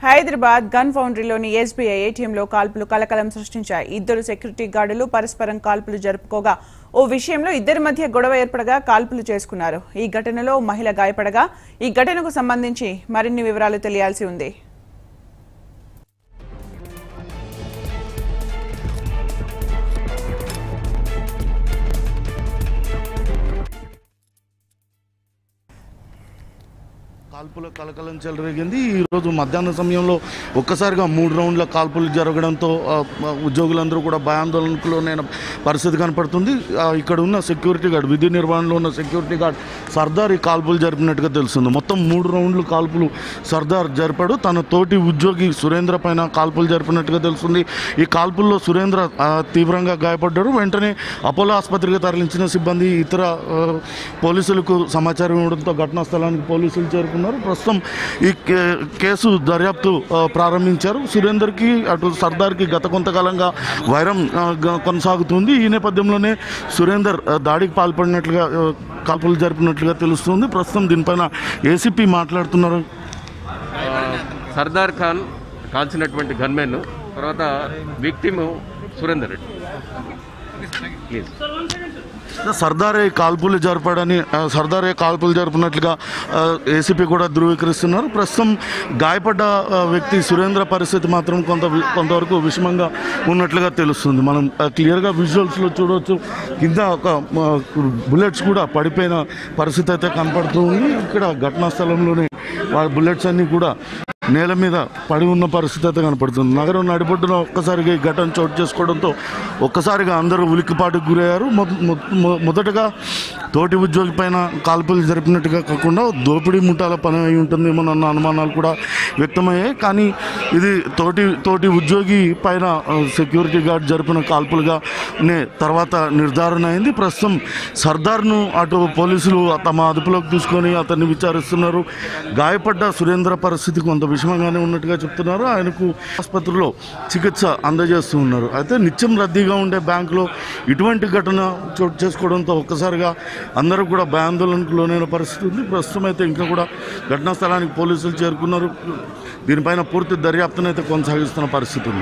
Hyderabad gun ఫౌండరీలోని SBI ఏటీఎంలో కాల్పులు కలకలం సృష్టించాయి ఇద్దరు సెక్యూరిటీ గార్డులు పరస్పరం కాల్పులు జరుపుకోగా ఓ విషయంలో ఇద్దరి మధ్య గొడవ ఏర్పడగా కాల్పులు చేసుకున్నారు ఈ ఘటనలో ఓ మహిళ గాయపడగా ఈ ఘటనకు సంబంధించి మరిన్ని వివరాలు తెలియాల్సి ఉంది కాల్పుల కలకలం చెలరేగింది ఈ రోజు మధ్యాహ్నం సమయంలో ఒక్కసారిగా మూడు రౌండ్ల కాల్పులు జరగడంతో ఆ, ఆ, ఉద్యోగులందరూ కూడా భయాందోళనకు లోనైన పరిస్థితి కనపడుతుంది ఆ, ఇక్కడ ఉన్న సెక్యూరిటీ గార్డ్ విధి నిర్వహణలో ఉన్న సెక్యూరిటీ గార్డ్ సర్దార్ ఈ కాల్పులు జరిపినట్టుగా తెలుస్తుంది మొత్తం మూడు రౌండ్లు కాల్పులు సర్దార్ జరిపాడు తన తోటి ఉద్యోగి సురేంద్ర పైన కాల్పులు జరిపినట్టుగా తెలుస్తుంది ఈ కాల్పుల్లో సురేంద్ర ఆ, తీవ్రంగా గాయపడ్డాడు వెంటనే అపోలో ఆసుపత్రికి తరలించిన సిబ్బంది ఇతర ఆ, పోలీసులకు సమాచారం ఇవ్వడంతో ఘటనా స్థలానికి పోలీసులు చేరుకున్నారు ప్రస్తుతం ఈ కే- కేసు దర్యాప్తు ఆ, ప్రారంభించారు సురేందర్కి అటు సర్దార్కి గత కొంతకాలంగా వైరం ఆ, గ- కొనసాగుతుంది ఈ నేపథ్యంలోనే సురేందర్ ఆ, దాడికి పాల్పడినట్లుగా ఆ, కాల్పులు జరిపినట్లుగా తెలుస్తుంది ప్రస్తుతం దీనిపైన ఏసీపీ మాట్లాడుతున్నారు సర్దార్ ఖాన్ కాల్చినటువంటి గన్మెన్ తర్వాత విక్టిమ్ సురేందర్ రెడ్డి ప్లీజ్ సర్దారే కాల్పులు జరపడని ఆ, సర్దారే కాల్పులు జరుపునట్లుగా ఆ, ఏసీపీ కూడా ధృవీకరిస్తున్నారు ప్రస్తుతం గాయపడ్డ ఆ, వ్యక్తి సురేంద్ర పరిస్థితి మాత్రం కొంత వి- కొంతవరకు విషమంగా ఉన్నట్లుగా తెలుస్తుంది మనం ఆ, క్లియర్గా విజువల్స్లో చూడవచ్చు కింద ఒక ఆ, బుల్లెట్స్ కూడా పడిపోయిన పరిస్థితి అయితే కనపడుతుంది ఇక్కడ ఘటనా స్థలంలోనే వాళ్ళ బుల్లెట్స్ అన్నీ కూడా నేల మీద పడి ఉన్న పరిస్థితి అయితే కనపడుతుంది నగరం నడిబొడ్డున ఒక్కసారిగా ఈ ఘటన చోటు చేసుకోవడంతో ఒక్కసారిగా అందరూ ఉలిక్కిపాటుకు గురయ్యారు మొద- మొ- మొ- మొదటగా తోటి ఉద్యోగి పైన కాల్పులు జరిపినట్టుగా కాకుండా దోపిడీ ముఠాల పని అయి ఉంటుందేమోనన్న అనుమానాలు కూడా వ్యక్తమయ్యాయి కానీ ఇది తోటి తోటి ఉద్యోగి పైన ఆ, సెక్యూరిటీ గార్డ్ జరిపిన కాల్పులుగా నే తర్వాత నిర్ధారణ అయింది ప్రస్తుతం సర్దార్ను అటు పోలీసులు తమ అదుపులోకి తీసుకొని అతన్ని విచారిస్తున్నారు గాయపడ్డ సురేంద్ర పరిస్థితి కొంత విషమంగానే ఉన్నట్టుగా చెప్తున్నారు ఆయనకు ఆసుపత్రిలో చికిత్స అందజేస్తూ ఉన్నారు అయితే నిత్యం రద్దీగా ఉండే బ్యాంకులో ఇటువంటి ఘటన చోటు చేసుకోవడంతో ఒక్కసారిగా అందరూ కూడా భయాందోళనకు లోనైన పరిస్థితి ఉంది ప్రస్తుతం అయితే ఇంకా కూడా ఘటనా స్థలానికి పోలీసులు చేరుకున్నారు దీనిపైన పూర్తి దర్యాప్తును అయితే కొనసాగిస్తున్న పరిస్థితి ఉంది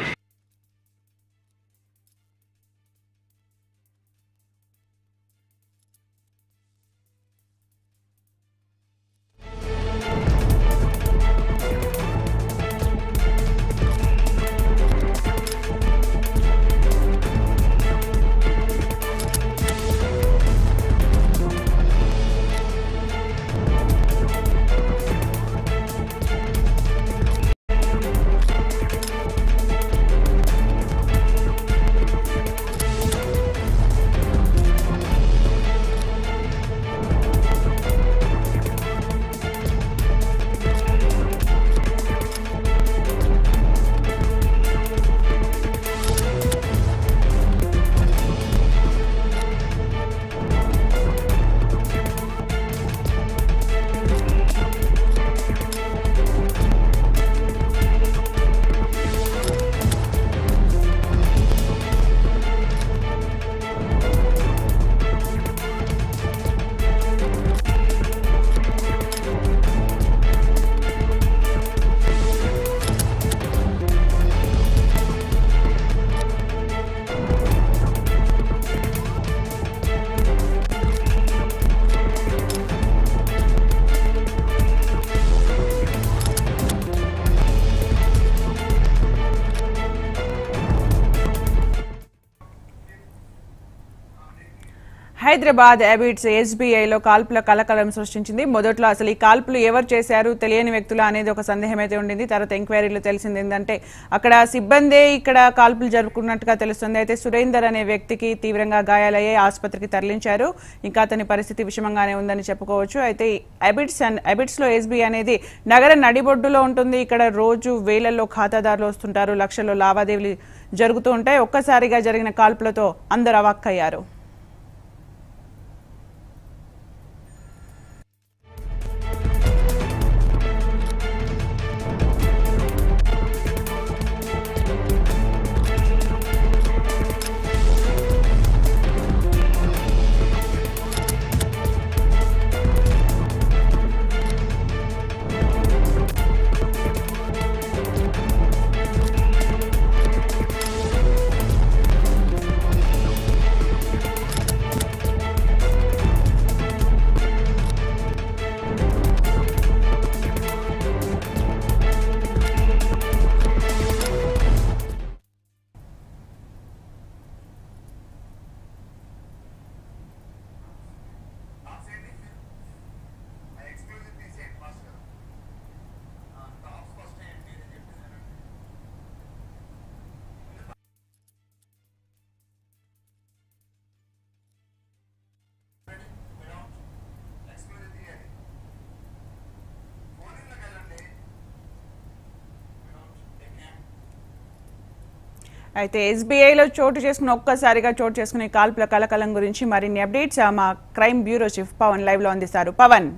హైదరాబాద్ అబిడ్స్ ఎస్బీఐలో కాల్పుల కలకలం సృష్టించింది మొదట్లో అసలు ఈ కాల్పులు ఎవరు చేశారు తెలియని వ్యక్తులు అనేది ఒక సందేహం అయితే ఉండింది తర్వాత ఎంక్వైరీలో తెలిసింది ఏంటంటే అక్కడ సిబ్బందే ఇక్కడ కాల్పులు జరుపుకున్నట్టుగా తెలుస్తుంది అయితే సురేందర్ అనే వ్యక్తికి తీవ్రంగా గాయాలయ్యాయి ఆసుపత్రికి తరలించారు ఇంకా అతని పరిస్థితి విషమంగానే ఉందని చెప్పుకోవచ్చు అయితే అబిడ్స్ అండ్ అబిడ్స్ లో ఎస్బీ అనేది నగర నడిబొడ్డులో ఉంటుంది ఇక్కడ రోజు వేలల్లో ఖాతాదారులు వస్తుంటారు లక్షల్లో లావాదేవీలు జరుగుతూ ఉంటాయి ఒక్కసారిగా జరిగిన కాల్పులతో అందరూ అవాక్కయ్యారు అయితే ఎస్బీఐలో చోటు చేసుకున్న ఒక్కసారిగా చోటు చేసుకునే కాల్పుల కలకలం గురించి మరిన్ని అప్డేట్స్ ఆ, మా crime bureau chief Pavan live లో అందిస్తారు పవన్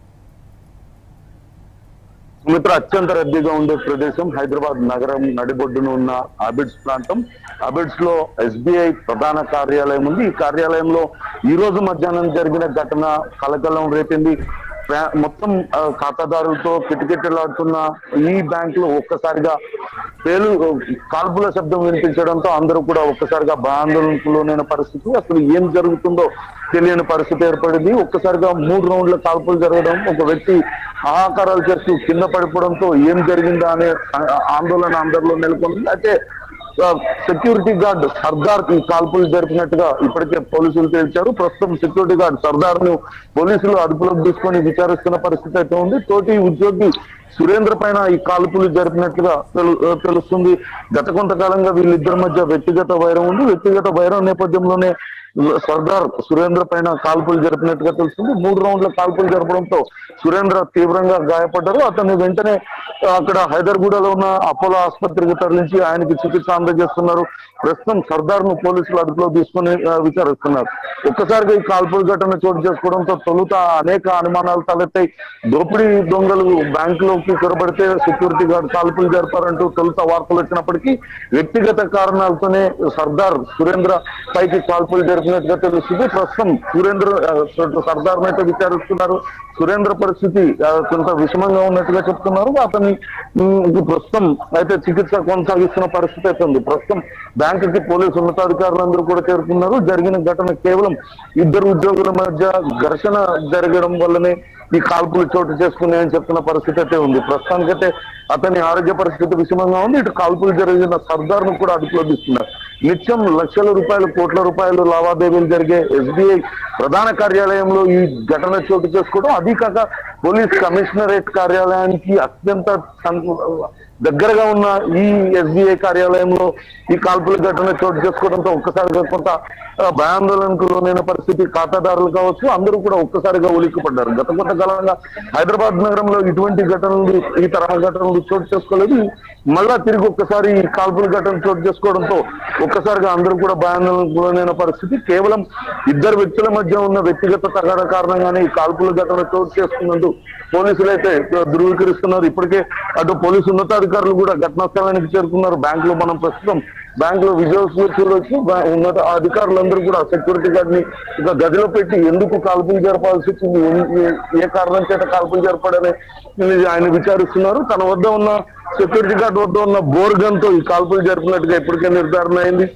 సుమిత్ర అత్యంత రద్దీగా ఉండే ప్రదేశం హైదరాబాద్ నగరం నడిబొడ్డున ఉన్న అబిడ్స్ ప్రాంతం అబిడ్స్ లో ఎస్బీఐ ప్రధాన కార్యాలయం ఉంది ఈ కార్యాలయంలో ఈ రోజు మధ్యాహ్నం జరిగిన ఘటన కలకలం రేపింది బ్యా- మొత్తం ఆ, ఖాతాదారులతో కిటకిటలాడుతున్న ఈ బ్యాంక్ లో ఒక్కసారిగా పేలు కాల్పుల శబ్దం వినిపించడంతో అందరూ కూడా ఒక్కసారిగా భయాందోళనకు లోనైన పరిస్థితి అసలు ఏం జరుగుతుందో తెలియని పరిస్థితి ఏర్పడింది ఒక్కసారిగా మూడు రౌండ్ల కాల్పులు జరగడం ఒక వ్యక్తి ఆహాకారాలు చేస్తూ కింద పడిపోవడంతో ఏం జరిగిందా అనే ఆ- ఆందోళన అందరిలో నెలకొంది అయితే ఆ, సెక్యూరిటీ గార్డ్ సర్దార్ ఈ కాల్పులు జరిపినట్టుగా ఇప్పటికే పోలీసులు తేల్చారు ప్రస్తుతం సెక్యూరిటీ గార్డ్ సర్దార్ ను పోలీసులు అదుపులోకి తీసుకొని విచారిస్తున్న పరిస్థితి అయితే ఉంది తోటి ఉద్యోగి సురేంద్ర పైన ఈ కాల్పులు జరిపినట్లుగా తెలు- ఆ, తెలుస్తుంది గత కొంతకాలంగా వీళ్ళిద్దరి మధ్య వ్యక్తిగత వైరం ఉంది వ్యక్తిగత వైరం నేపథ్యంలోనే సర్దార్ సురేంద్ర పైన కాల్పులు జరిపినట్టుగా తెలుస్తుంది మూడు రౌండ్ల కాల్పులు జరపడంతో సురేంద్ర తీవ్రంగా గాయపడ్డారు అతన్ని వెంటనే అక్కడ హైదర్గూడలో ఉన్న అపోలో ఆసుపత్రికి తరలించి ఆయనకి చికిత్స అందజేస్తున్నారు ప్రస్తుతం సర్దార్ ను పోలీసులు అదుపులో తీసుకుని ఆ, విచారిస్తున్నారు ఒక్కసారిగా ఈ కాల్పుల ఘటన చోటు చేసుకోవడంతో తొలుత అనేక అనుమానాలు తలెత్తాయి దోపిడీ దొంగలు బ్యాంకులోకి చొరబడితే సెక్యూరిటీ గార్డ్ కాల్పులు జరిపారంటూ తొలుత వార్తలు వచ్చినప్పటికీ వ్యక్తిగత కారణాలతోనే సర్దార్ సురేంద్ర పైకి కాల్పులు జరిపినట్టుగా తెలుస్తుంది ప్రస్తుతం సురేంద్ర ఆ, సర్దార్ అయితే విచారిస్తున్నారు సురేంద్ర పరిస్థితి ఆ, కొంత విషమంగా ఉన్నట్టుగా చెప్తున్నారు అతని ఉమ్, ప్రస్తుతం అయితే చికిత్స కొనసాగిస్తున్న పరిస్థితి అయితే ఉంది ప్రస్తుతం బ్యాంకుకి పోలీసు ఉన్నతాధికారులందరూ కూడా చేరుకున్నారు జరిగిన ఘటన కేవలం ఇద్దరు ఉద్యోగుల మధ్య ఘర్షణ జరగడం వల్లనే ఈ కాల్పులు చోటు చేసుకున్నాయని చెప్తున్న పరిస్థితి అయితే ఉంది ప్రస్తుతానికైతే అతని ఆరోగ్య పరిస్థితి విషమంగా ఉంది ఇటు కాల్పులు జరిగిన సర్దార్ ను కూడా అదుపులో తీసుకున్నారు నిత్యం లక్షల రూపాయలు కోట్ల రూపాయలు లావాదేవీలు జరిగే ఎస్బీఐ ప్రధాన కార్యాలయంలో ఈ ఘటన చోటు చేసుకోవడం అది కాక పోలీస్ కమిషనరేట్ కార్యాలయానికి అత్యంత సం- దగ్గరగా ఉన్న ఈ ఎస్బీఐ కార్యాలయంలో ఈ కాల్పుల ఘటన చోటు చేసుకోవడంతో ఒక్కసారిగా కొంత ఆ, భయాందోళనకు లోనైన పరిస్థితి ఖాతాదారులు కావచ్చు అందరూ కూడా ఒక్కసారిగా ఉలిక్కిపడ్డారు గత కొంతకాలంగా హైదరాబాద్ నగరంలో ఇటువంటి ఘటనలు ఈ తరహా ఘటనలు చోటు చేసుకోలేదు మళ్ళా తిరిగి ఒక్కసారి ఈ కాల్పుల ఘటన చోటు చేసుకోవడంతో ఒక్కసారిగా అందరూ కూడా భయాందోళనకు లోనైన పరిస్థితి కేవలం ఇద్దరు వ్యక్తుల మధ్య ఉన్న వ్యక్తిగత తగాద కారణంగానే ఈ కాల్పుల ఘటన చోటు చేసుకున్నందుకు పోలీసులు అయితే ధృవీకరిస్తున్నారు ఇప్పటికే అటు పోలీసు ఉన్నతాధికారులు కూడా ఘటనా స్థలానికి చేరుకున్నారు బ్యాంక్ లో మనం ప్రస్తుతం బ్యాంక్ లో విజువల్స్ చూడొచ్చు బా- ఉన్నత అధికారులందరూ కూడా సెక్యూరిటీ గార్డ్ ని ఒక గదిలో పెట్టి ఎందుకు కాల్పులు జరపాల్సి వచ్చింది ఏ- ఏ- ఏ కారణం చేత కాల్పులు జరపడని ఆయన విచారిస్తున్నారు తన వద్ద ఉన్న సెక్యూరిటీ గార్డ్ వద్ద ఉన్న బోర్ గన్ తో ఈ కాల్పులు జరిపినట్టుగా ఇప్పటికే నిర్ధారణ అయింది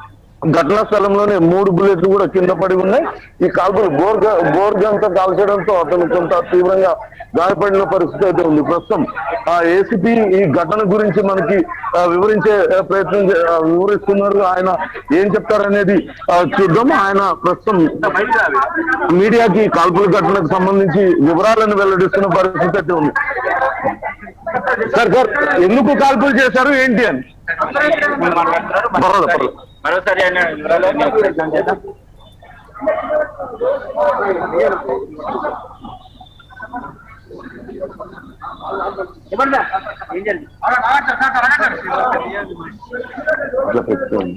ఘటనా స్థలంలోనే మూడు బుల్లెట్లు కూడా కింద పడి ఉన్నాయి ఈ కాల్పులు బోర్ గ- బోర్ గన్ తో కాల్చడంతో అతను కొంత తీవ్రంగా గాయపడిన పరిస్థితి అయితే ఉంది ప్రస్తుతం ఆ ఏసీపీ ఈ ఘటన గురించి మనకి ఆ, వివరించే ఆ, ప్రయత్నం చే- ఆ, వివరిస్తున్నారు ఆయన ఏం చెప్తారనేది ఆ, చూద్దాం ఆయన ప్రస్తుతం మీడియాకి కాల్పుల ఘటనకు సంబంధించి వివరాలను వెల్లడిస్తున్న పరిస్థితి అయితే ఉంది సార్ సార్ ఎందుకు కాల్పులు చేశారు ఏంటి అని పర్వాలేదు పర్వాలేదు మరోసారి ఆయన వివరాలు అన్ని ప్రయత్నం చేద్దాం చెప్పండి సార్ ఏం జరిగింది ఇట్లా పెట్టుకోండి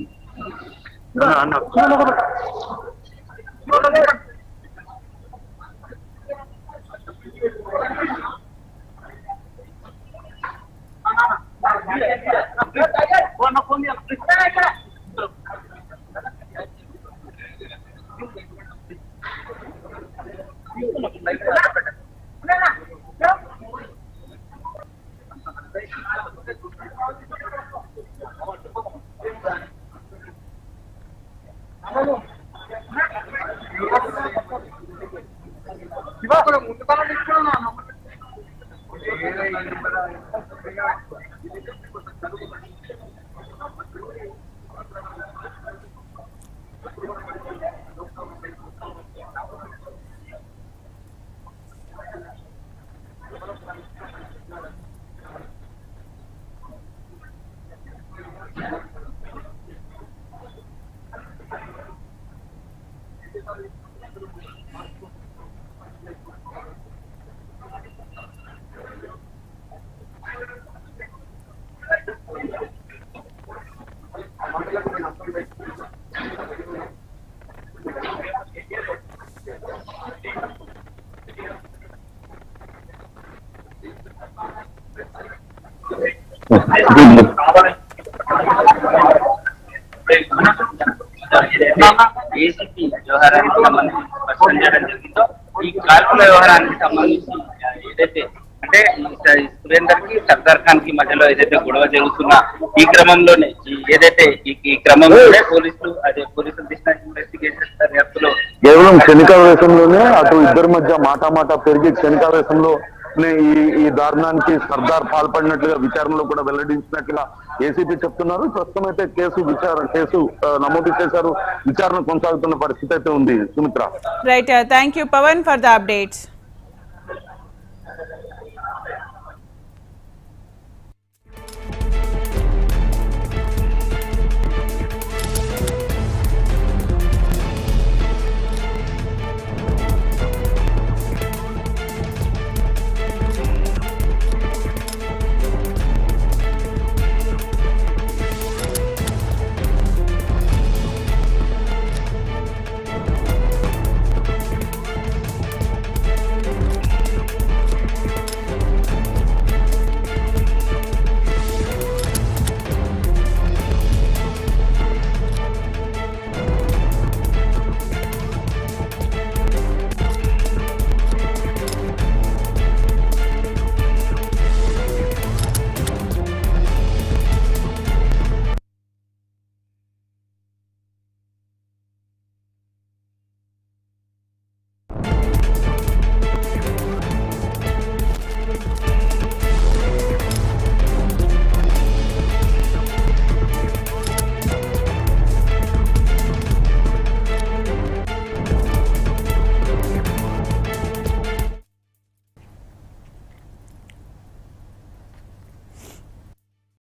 ఏదైతే ఏసీపీ వ్యవహారానికి సంబంధించి స్పష్టం చేయడం జరిగిందో ఈ కాల్పుల వ్యవహారానికి సంబంధించి ఆ, ఏదైతే అంటే ఈ స- ఈ సురేందర్ కి సర్దార్ ఖాన్ కి మధ్యలో ఏదైతే గొడవ జరుగుతున్న ఈ క్రమంలోనే ఈ ఏదైతే ఈ- ఈ క్రమంలోనే పోలీసులు అదే పోలీసులు తీసిన ఇన్వెస్టిగేషన్ దర్యాప్తులో కేవలం క్షణికావేశంలోనే అటు ఇద్దరి మధ్య మాటామాట పెరిగి క్షణికావేశంలో ఈ ఈ దారుణానికి సర్దార్ పాల్పడినట్లుగా విచారణలో కూడా వెల్లడించినట్లుగా ఏసీపీ చెప్తున్నారు ప్రస్తుతం అయితే కేసు విచారణ కేసు ఆ, నమోదు చేశారు విచారణ కొనసాగుతున్న పరిస్థితి అయితే ఉంది Sumitra right thank you Pavan for the updates